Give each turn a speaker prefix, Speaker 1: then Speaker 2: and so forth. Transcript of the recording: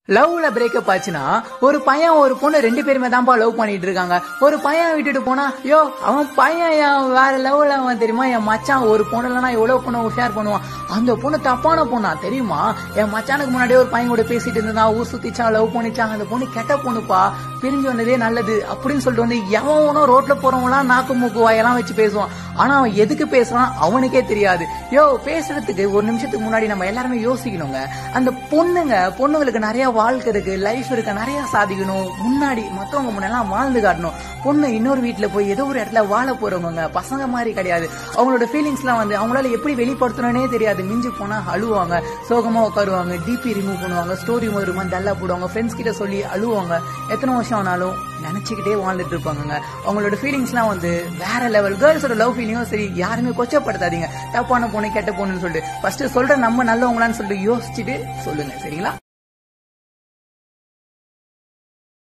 Speaker 1: லவ்ல பிரேக்கப் ஆச்சுன்னா ஒரு பையன் ஒரு பொண்ணு ரெண்டு பேருமே தான்ப்பா லவ் பண்ணிட்டு இருக்காங்க ஒரு பையன் விட்டுட்டு போனா யோ அவன் பையன் என் வேற லவ்ல அவன் தெரியுமா என் மச்சான் ஒரு பொண்ணு இல்லைனா எவ்வளவு பொண்ணு ஷேர் பண்ணுவான் அந்த பொண்ணு தப்பான பொண்ணா தெரியுமா என் மச்சானுக்கு முன்னாடியே ஒரு பையன் கூட பேசிட்டு இருந்தா ஊர் சுத்திச்சான் லவ் பண்ணிச்சான் அந்த பொண்ணு கெட்ட பொண்ணுப்பா பிரிஞ்சு வந்ததே நல்லது அப்படின்னு சொல்லிட்டு வந்து எவனோ ரோட்ல போறவங்களாம் நாக்கு மூக்கு வாயெல்லாம் வச்சு பேசுவான் ஆனா அவன் எதுக்கு பேசுறான் அவனுக்கே தெரியாது யோ பேசுறதுக்கு ஒரு நிமிஷத்துக்கு முன்னாடி நம்ம எல்லாருமே யோசிக்கணுங்க அந்த பொண்ணுங்க பொண்ணுங்களுக்கு நிறைய வாழ்க்கை இருக்கு லைஃப் இருக்கு நிறைய சாதிக்கணும் முன்னாடி மத்தவங்க முன்னெல்லாம் வாழ்ந்து காட்டணும் பொண்ணு இன்னொரு வீட்டுல போய் ஏதோ ஒரு இடத்துல வாழ போறவங்க பசங்க மாதிரி கிடையாது அவங்களோட ஃபீலிங்ஸ் எல்லாம் வந்து அவங்களால எப்படி வெளிப்படுத்தணும்னே தெரியாது மிஞ்சி போனா அழுவாங்க சோகமா உட்காருவாங்க டிபி ரிமூவ் பண்ணுவாங்க ஸ்டோரி ஒரு மாதிரி டல்லா போடுவாங்க ஃப்ரெண்ட்ஸ் கிட்ட சொல்லி அழுவாங்க எத்தனை வருஷம் ஆனாலும் நினைச்சுக்கிட்டே வாழ்ந்துட்டு இருப்பாங்க அவங்களோட ஃபீலிங்ஸ் எல்லாம் வந்து வேற லெவல் கேர்ள்ஸோட லவ் ஃபீலிங்கும் சரி யாருமே கொச்சப்படுத்தாதீங்க தப்பான பொண்ணு கெட்ட பொண்ணுன்னு சொல்லிட்டு ஃபர்ஸ்ட் சொல்ற நம்ம நல்லவங்களான்னு சொல்லிட்டு யோசிச்சுட்டு சொல்லுங்க சரிங்களா